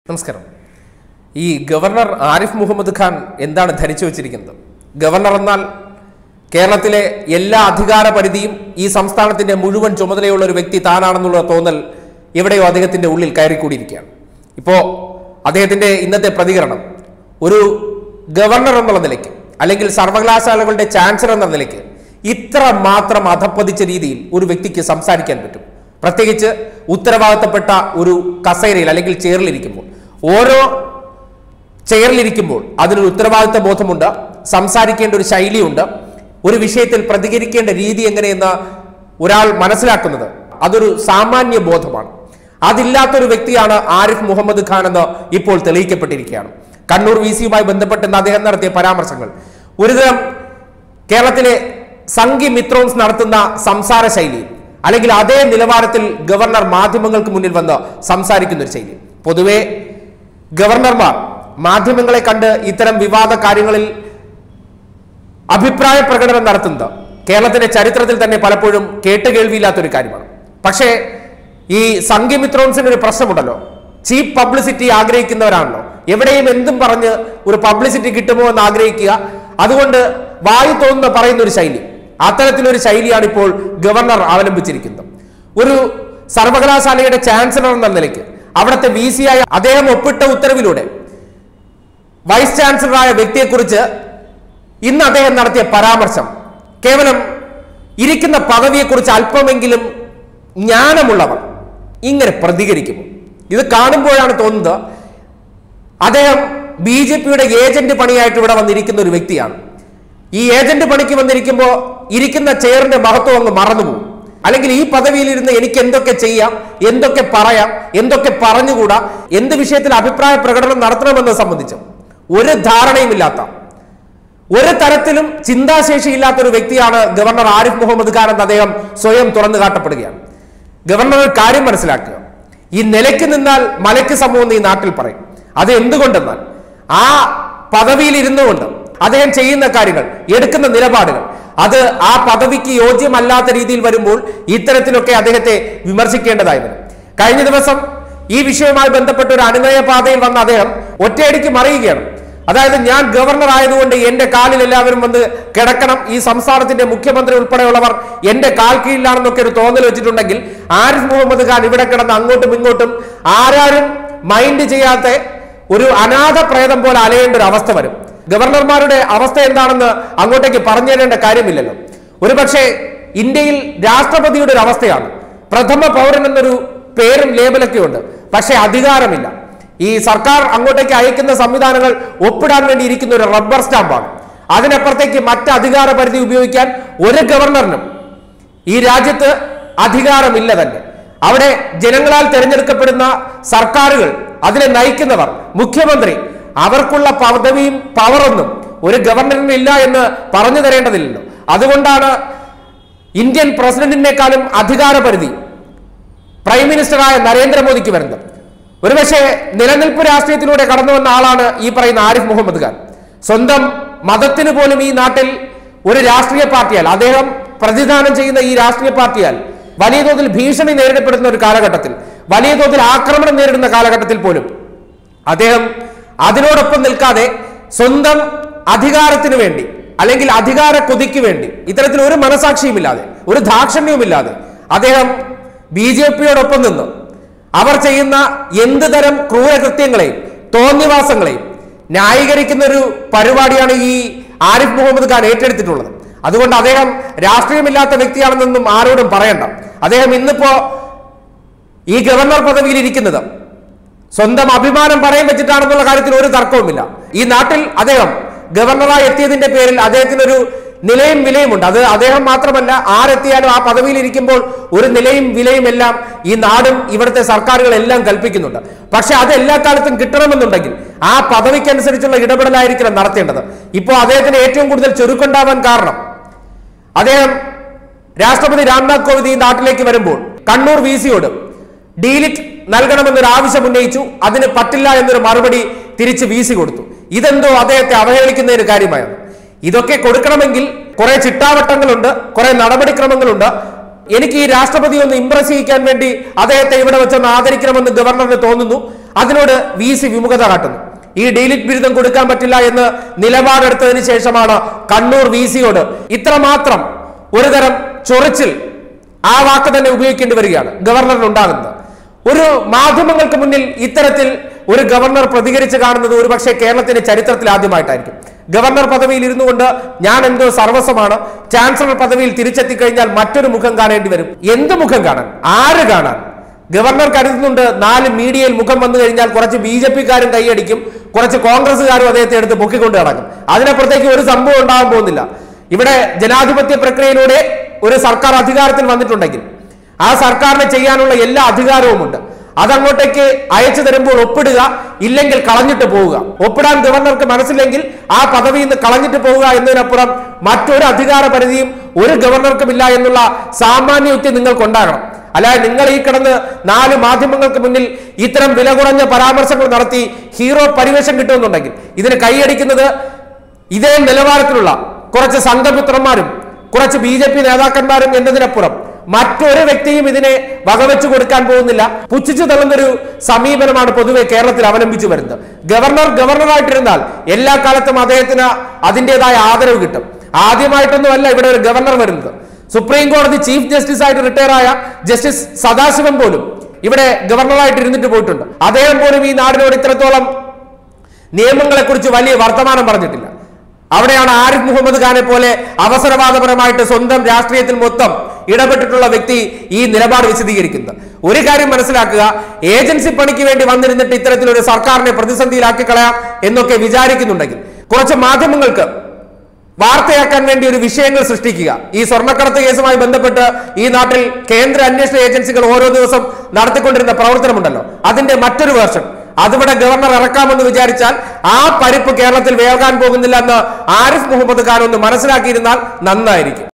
നമസ്കാരം ഈ ഗവർണർ ആരിഫ് മുഹമ്മദ് ഖാൻ എന്താണ് ധരിച്ചു വച്ചിരിക്കുന്നത് ഗവർണർ എന്നാൽ കേരളത്തിലെ എല്ലാ അധികാര പരിധിയും ഈ സംസ്ഥാനത്തിന്റെ മുഴുവൻ ചുമതലയുള്ള ഒരു വ്യക്തി താനാണെന്നുള്ള തോന്നൽ എവിടെയോ അദ്ദേഹത്തിന്റെ ഉള്ളിൽ കയറിക്കൂടിയിരിക്കുകയാണ് ഇപ്പോ അദ്ദേഹത്തിന്റെ ഇന്നത്തെ പ്രതികരണം ഒരു ഗവർണർ എന്നുള്ള നിലയ്ക്ക് അല്ലെങ്കിൽ സർവകലാശാലകളുടെ ചാൻസലർ എന്ന നിലയ്ക്ക് ഇത്ര മാത്രം അധപ്പതിച്ച രീതിയിൽ ഒരു വ്യക്തിക്ക് സംസാരിക്കാൻ പറ്റും പ്രത്യേകിച്ച് ഉത്തരവാദിത്തപ്പെട്ട ഒരു കസേരയിൽ അല്ലെങ്കിൽ ചെയറിലിരിക്കുമ്പോൾ ഓരോ ചെയറിലിരിക്കുമ്പോൾ അതിനൊരു ഉത്തരവാദിത്ത ബോധമുണ്ട് സംസാരിക്കേണ്ട ഒരു ശൈലിയുണ്ട് ഒരു വിഷയത്തിൽ പ്രതികരിക്കേണ്ട രീതി എങ്ങനെയെന്ന് ഒരാൾ മനസ്സിലാക്കുന്നത് അതൊരു സാമാന്യ ബോധമാണ് അതില്ലാത്തൊരു വ്യക്തിയാണ് ആരിഫ് മുഹമ്മദ് ഖാൻ എന്ന് ഇപ്പോൾ തെളിയിക്കപ്പെട്ടിരിക്കുകയാണ് കണ്ണൂർ വി സിയുമായി ബന്ധപ്പെട്ട് ഇന്ന് അദ്ദേഹം നടത്തിയ പരാമർശങ്ങൾ ഒരുതരം കേരളത്തിലെ സംഘി മിത്രോൺസ് നടത്തുന്ന സംസാര ശൈലി അല്ലെങ്കിൽ അതേ നിലവാരത്തിൽ ഗവർണർ മാധ്യമങ്ങൾക്ക് മുന്നിൽ വന്ന് സംസാരിക്കുന്ന ഒരു ശൈലി പൊതുവെ ഗവർണർമാർ മാധ്യമങ്ങളെ കണ്ട് ഇത്തരം വിവാദ കാര്യങ്ങളിൽ അഭിപ്രായ പ്രകടനം നടത്തുന്നത് കേരളത്തിന്റെ ചരിത്രത്തിൽ തന്നെ പലപ്പോഴും കേട്ടുകേൾവിയില്ലാത്തൊരു കാര്യമാണ് പക്ഷേ ഈ സംഘമിത്രോൺസിന് ഒരു പ്രശ്നമുണ്ടല്ലോ ചീപ്പ് പബ്ലിസിറ്റി ആഗ്രഹിക്കുന്നവരാണല്ലോ എവിടെയും എന്തും പറഞ്ഞ് ഒരു പബ്ലിസിറ്റി കിട്ടുമോ എന്ന് ആഗ്രഹിക്കുക അതുകൊണ്ട് വായു തോന്നുന്ന പറയുന്ന ഒരു ശൈലി അത്തരത്തിലൊരു ശൈലിയാണ് ഇപ്പോൾ ഗവർണർ അവലംബിച്ചിരിക്കുന്നത് ഒരു സർവകലാശാലയുടെ ചാൻസലർ എന്ന നിലയ്ക്ക് അവിടുത്തെ വി സി ആയ അദ്ദേഹം ഒപ്പിട്ട ഉത്തരവിലൂടെ വൈസ് ചാൻസലറായ വ്യക്തിയെക്കുറിച്ച് ഇന്ന് അദ്ദേഹം നടത്തിയ പരാമർശം കേവലം ഇരിക്കുന്ന പദവിയെക്കുറിച്ച് അല്പമെങ്കിലും ജ്ഞാനമുള്ളവർ ഇങ്ങനെ പ്രതികരിക്കുമോ ഇത് കാണുമ്പോഴാണ് തോന്നുന്നത് അദ്ദേഹം ബി ജെ പിയുടെ ഏജന്റ് പണിയായിട്ട് ഇവിടെ വന്നിരിക്കുന്ന ഒരു വ്യക്തിയാണ് ഈ ഏജന്റ് പണിക്ക് വന്നിരിക്കുമ്പോൾ ഇരിക്കുന്ന ചെയറിന്റെ മഹത്വം അങ്ങ് മറന്നുപോകും അല്ലെങ്കിൽ ഈ പദവിയിലിരുന്ന് എനിക്ക് എന്തൊക്കെ ചെയ്യാം എന്തൊക്കെ പറയാം എന്തൊക്കെ പറഞ്ഞുകൂടാ എന്ത് വിഷയത്തിൽ അഭിപ്രായ പ്രകടനം നടത്തണമെന്നത് സംബന്ധിച്ചും ഒരു ധാരണയുമില്ലാത്ത ഒരു തരത്തിലും ചിന്താശേഷി ഇല്ലാത്ത ഒരു വ്യക്തിയാണ് ഗവർണർ ആരിഫ് മുഹമ്മദ് ഖാൻ എന്ന് അദ്ദേഹം സ്വയം തുറന്നു കാട്ടപ്പെടുകയാണ് ഗവർണർ ഒരു കാര്യം മനസ്സിലാക്കുക ഈ നിലയ്ക്ക് നിന്നാൽ മലയ്ക്ക് സമൂഹം ഈ നാട്ടിൽ പറയും അത് എന്തുകൊണ്ടെന്നാൽ ആ പദവിയിൽ ഇരുന്നുകൊണ്ട് അദ്ദേഹം ചെയ്യുന്ന കാര്യങ്ങൾ എടുക്കുന്ന നിലപാടുകൾ അത് ആ പദവിക്ക് യോജ്യമല്ലാത്ത രീതിയിൽ വരുമ്പോൾ ഇത്തരത്തിലൊക്കെ അദ്ദേഹത്തെ വിമർശിക്കേണ്ടതായി വരും കഴിഞ്ഞ ദിവസം ഈ വിഷയവുമായി ബന്ധപ്പെട്ട ഒരു അനുനയ പാതയിൽ വന്ന അദ്ദേഹം ഒറ്റയടിക്ക് മറിയുകയാണ് അതായത് ഞാൻ ഗവർണർ ആയതുകൊണ്ട് എന്റെ കാലിൽ എല്ലാവരും വന്ന് കിടക്കണം ഈ സംസ്ഥാനത്തിന്റെ മുഖ്യമന്ത്രി ഉൾപ്പെടെയുള്ളവർ എന്റെ കാൽ കീഴിലാണെന്നൊക്കെ ഒരു തോന്നൽ വെച്ചിട്ടുണ്ടെങ്കിൽ ആരിഫ് മുഹമ്മദ് ഖാൻ ഇവിടെ കിടന്ന് അങ്ങോട്ടും ഇങ്ങോട്ടും ആരാരും മൈൻഡ് ചെയ്യാത്ത ഒരു അനാഥ പ്രേതം പോലെ അലയേണ്ട ഒരു അവസ്ഥ വരും ഗവർണർമാരുടെ അവസ്ഥ എന്താണെന്ന് അങ്ങോട്ടേക്ക് പറഞ്ഞു തരേണ്ട കാര്യമില്ലല്ലോ ഒരുപക്ഷെ ഇന്ത്യയിൽ രാഷ്ട്രപതിയുടെ ഒരു അവസ്ഥയാണ് പ്രഥമ പൗരൻ എന്നൊരു പേരും ലേബലൊക്കെ ഉണ്ട് പക്ഷെ അധികാരമില്ല ഈ സർക്കാർ അങ്ങോട്ടേക്ക് അയക്കുന്ന സംവിധാനങ്ങൾ ഒപ്പിടാൻ വേണ്ടി ഇരിക്കുന്ന ഒരു റബ്ബർ സ്റ്റാമ്പാണ് അതിനപ്പുറത്തേക്ക് മറ്റ് അധികാര പരിധി ഉപയോഗിക്കാൻ ഒരു ഗവർണറിനും ഈ രാജ്യത്ത് അധികാരമില്ല തന്നെ അവിടെ ജനങ്ങളാൽ തിരഞ്ഞെടുക്കപ്പെടുന്ന സർക്കാരുകൾ അതിനെ നയിക്കുന്നവർ മുഖ്യമന്ത്രി അവർക്കുള്ള പദവിയും പവറൊന്നും ഒരു ഗവർണറിന് ഇല്ല എന്ന് പറഞ്ഞു തരേണ്ടതില്ലല്ലോ അതുകൊണ്ടാണ് ഇന്ത്യൻ പ്രസിഡന്റിനേക്കാളും അധികാര പരിധി പ്രൈം മിനിസ്റ്ററായ നരേന്ദ്രമോദിക്ക് വരുന്നത് ഒരുപക്ഷെ നിലനിൽപ്പ് രാഷ്ട്രീയത്തിലൂടെ കടന്നു വന്ന ആളാണ് ഈ പറയുന്ന ആരിഫ് മുഹമ്മദ് ഖാൻ സ്വന്തം മതത്തിന് പോലും ഈ നാട്ടിൽ ഒരു രാഷ്ട്രീയ പാർട്ടിയാൽ അദ്ദേഹം പ്രതിദാനം ചെയ്യുന്ന ഈ രാഷ്ട്രീയ പാർട്ടിയാൽ വലിയ തോതിൽ ഭീഷണി നേരിടപ്പെടുന്ന ഒരു കാലഘട്ടത്തിൽ വലിയ തോതിൽ ആക്രമണം നേരിടുന്ന കാലഘട്ടത്തിൽ പോലും അദ്ദേഹം അതിനോടൊപ്പം നിൽക്കാതെ സ്വന്തം അധികാരത്തിന് വേണ്ടി അല്ലെങ്കിൽ അധികാര കൊതിക്ക് വേണ്ടി ഇത്തരത്തിൽ ഒരു മനസാക്ഷിയുമില്ലാതെ ഒരു ദാക്ഷിണ്യവുമില്ലാതെ അദ്ദേഹം ബി ജെ പിയോടൊപ്പം നിന്ന് അവർ ചെയ്യുന്ന എന്ത് തരം ക്രൂരകൃത്യങ്ങളെയും തോന്നിവാസങ്ങളെയും ന്യായീകരിക്കുന്ന ഒരു പരിപാടിയാണ് ഈ ആരിഫ് മുഹമ്മദ് ഖാൻ ഏറ്റെടുത്തിട്ടുള്ളത് അതുകൊണ്ട് അദ്ദേഹം രാഷ്ട്രീയമില്ലാത്ത വ്യക്തിയാണെന്നൊന്നും ആരോടും പറയണ്ട അദ്ദേഹം ഇന്നിപ്പോ ഈ ഗവർണർ പദവിയിൽ ഇരിക്കുന്നത് സ്വന്തം അഭിമാനം പറയാൻ വെച്ചിട്ടാണെന്നുള്ള കാര്യത്തിൽ ഒരു തർക്കവുമില്ല ഈ നാട്ടിൽ അദ്ദേഹം ഗവർണറായി എത്തിയതിന്റെ പേരിൽ അദ്ദേഹത്തിന് ഒരു നിലയും വിലയുമുണ്ട് അത് അദ്ദേഹം മാത്രമല്ല ആരെത്തിയാലും ആ പദവിയിൽ ഇരിക്കുമ്പോൾ ഒരു നിലയും വിലയും എല്ലാം ഈ നാടും ഇവിടുത്തെ സർക്കാരുകളെല്ലാം കൽപ്പിക്കുന്നുണ്ട് പക്ഷെ അത് എല്ലാ കാലത്തും കിട്ടണമെന്നുണ്ടെങ്കിൽ ആ പദവിക്കനുസരിച്ചുള്ള ഇടപെടലായിരിക്കണം നടത്തേണ്ടത് ഇപ്പോൾ അദ്ദേഹത്തിന് ഏറ്റവും കൂടുതൽ ചുരുക്കുണ്ടാവാൻ കാരണം അദ്ദേഹം രാഷ്ട്രപതി രാംനാഥ് കോവിന്ദ് ഈ നാട്ടിലേക്ക് വരുമ്പോൾ കണ്ണൂർ വി സിയോട് ഡീലിറ്റ് നൽകണമെന്നൊരു ആവശ്യം ഉന്നയിച്ചു അതിന് പറ്റില്ല എന്നൊരു മറുപടി തിരിച്ച് വി സി കൊടുത്തു ഇതെന്തോ അദ്ദേഹത്തെ അവഹേളിക്കുന്നതിന് കാര്യമായാണ് ഇതൊക്കെ കൊടുക്കണമെങ്കിൽ കുറെ ചിട്ടാവട്ടങ്ങളുണ്ട് കുറെ നടപടിക്രമങ്ങളുണ്ട് എനിക്ക് ഈ രാഷ്ട്രപതി ഒന്ന് ഇംപ്രസ് ചെയ്യിക്കാൻ വേണ്ടി അദ്ദേഹത്തെ ഇവിടെ വെച്ചൊന്ന് ആദരിക്കണമെന്ന് ഗവർണറിന് തോന്നുന്നു അതിനോട് വി സി വിമുഖത കാട്ടുന്നു ഈ ഡീലിറ്റ് ബിരുദം കൊടുക്കാൻ പറ്റില്ല എന്ന് നിലപാടെടുത്തതിന് ശേഷമാണ് കണ്ണൂർ വി സിയോട് ഇത്രമാത്രം ഒരുതരം ചൊറിച്ചിൽ ആ വാക്ക് തന്നെ ഉപയോഗിക്കേണ്ടി വരികയാണ് ഗവർണറിന് ഉണ്ടാകുന്നത് ഒരു മാധ്യമങ്ങൾക്ക് മുന്നിൽ ഇത്തരത്തിൽ ഒരു ഗവർണർ പ്രതികരിച്ച് കാണുന്നത് ഒരുപക്ഷെ കേരളത്തിന്റെ ചരിത്രത്തിൽ ആദ്യമായിട്ടായിരിക്കും ഗവർണർ പദവിയിൽ ഇരുന്നു കൊണ്ട് ഞാൻ എന്തോ സർവസ്വമാണ് ചാൻസലർ പദവിയിൽ തിരിച്ചെത്തി കഴിഞ്ഞാൽ മറ്റൊരു മുഖം കാണേണ്ടി വരും എന്ത് മുഖം കാണാൻ ആര് കാണാൻ ഗവർണർ കരുതുന്നുണ്ട് നാല് മീഡിയയിൽ മുഖം വന്നു കഴിഞ്ഞാൽ കുറച്ച് ബി ജെ പിക്കാരും കൈയടിക്കും കുറച്ച് കോൺഗ്രസ്സുകാരും അദ്ദേഹത്തെ എടുത്ത് പൊക്കിക്കൊണ്ട് നടക്കും അതിനപ്പുറത്തേക്ക് ഒരു സംഭവം ഉണ്ടാകാൻ പോകുന്നില്ല ഇവിടെ ജനാധിപത്യ പ്രക്രിയയിലൂടെ ഒരു സർക്കാർ അധികാരത്തിൽ വന്നിട്ടുണ്ടെങ്കിൽ ആ സർക്കാരിന് ചെയ്യാനുള്ള എല്ലാ അധികാരവുമുണ്ട് അതങ്ങോട്ടേക്ക് അയച്ചു തരുമ്പോൾ ഒപ്പിടുക ഇല്ലെങ്കിൽ കളഞ്ഞിട്ട് പോവുക ഒപ്പിടാൻ ഗവർണർക്ക് മനസ്സില്ലെങ്കിൽ ആ പദവിയിൽ നിന്ന് കളഞ്ഞിട്ട് പോവുക എന്നതിനപ്പുറം മറ്റൊരു അധികാര പരിധിയും ഒരു ഗവർണർക്കുമില്ല എന്നുള്ള സാമാന്യ യുക്തി നിങ്ങൾക്കുണ്ടാകണം അല്ലാതെ നിങ്ങൾ ഈ കിടന്ന് നാല് മാധ്യമങ്ങൾക്ക് മുന്നിൽ ഇത്തരം വില കുറഞ്ഞ പരാമർശങ്ങൾ നടത്തി ഹീറോ പരിവേഷം കിട്ടുമെന്നുണ്ടെങ്കിൽ ഇതിന് കൈയടിക്കുന്നത് ഇതേ നിലവാരത്തിലുള്ള കുറച്ച് സംഘപുത്രന്മാരും കുറച്ച് ബി ജെ പി നേതാക്കന്മാരും എന്നതിനപ്പുറം മറ്റൊരു വ്യക്തിയും ഇതിനെ വകവെച്ചു കൊടുക്കാൻ പോകുന്നില്ല പുച്ഛിച്ചു തള്ളുന്നൊരു സമീപനമാണ് പൊതുവെ കേരളത്തിൽ അവലംബിച്ചു വരുന്നത് ഗവർണർ ഗവർണറായിട്ടിരുന്നാൽ എല്ലാ കാലത്തും അദ്ദേഹത്തിന് അതിൻ്റെതായ ആദരവ് കിട്ടും ആദ്യമായിട്ടൊന്നുമല്ല ഇവിടെ ഒരു ഗവർണർ വരുന്നത് സുപ്രീം കോടതി ചീഫ് ജസ്റ്റിസ് ആയിട്ട് റിട്ടയർ ആയ ജസ്റ്റിസ് സദാശിവം പോലും ഇവിടെ ഗവർണറായിട്ട് ഇരുന്നിട്ട് പോയിട്ടുണ്ട് അദ്ദേഹം പോലും ഈ നാടിനോട് ഇത്രത്തോളം നിയമങ്ങളെ കുറിച്ച് വലിയ വർത്തമാനം പറഞ്ഞിട്ടില്ല അവിടെയാണ് ആരിഫ് മുഹമ്മദ് ഖാനെ പോലെ അവസരവാദപരമായിട്ട് സ്വന്തം രാഷ്ട്രീയത്തിൽ മൊത്തം ഇടപെട്ടിട്ടുള്ള വ്യക്തി ഈ നിലപാട് വിശദീകരിക്കുന്നത് ഒരു കാര്യം മനസ്സിലാക്കുക ഏജൻസി പണിക്ക് വേണ്ടി വന്നിരുന്നിട്ട് ഇത്തരത്തിലൊരു സർക്കാരിനെ പ്രതിസന്ധിയിലാക്കി കളയാം എന്നൊക്കെ വിചാരിക്കുന്നുണ്ടെങ്കിൽ കുറച്ച് മാധ്യമങ്ങൾക്ക് വാർത്തയാക്കാൻ വേണ്ടി ഒരു വിഷയങ്ങൾ സൃഷ്ടിക്കുക ഈ സ്വർണ്ണക്കടത്ത് കേസുമായി ബന്ധപ്പെട്ട് ഈ നാട്ടിൽ കേന്ദ്ര അന്വേഷണ ഏജൻസികൾ ഓരോ ദിവസം നടത്തിക്കൊണ്ടിരുന്ന പ്രവർത്തനമുണ്ടല്ലോ അതിന്റെ മറ്റൊരു വേർഷൻ അതിവിടെ ഗവർണർ ഇറക്കാമെന്ന് വിചാരിച്ചാൽ ആ പരിപ്പ് കേരളത്തിൽ വേകാൻ പോകുന്നില്ല എന്ന് ആരിഫ് മുഹമ്മദ് ഖാൻ ഒന്ന് മനസ്സിലാക്കിയിരുന്നാൽ നന്നായിരിക്കും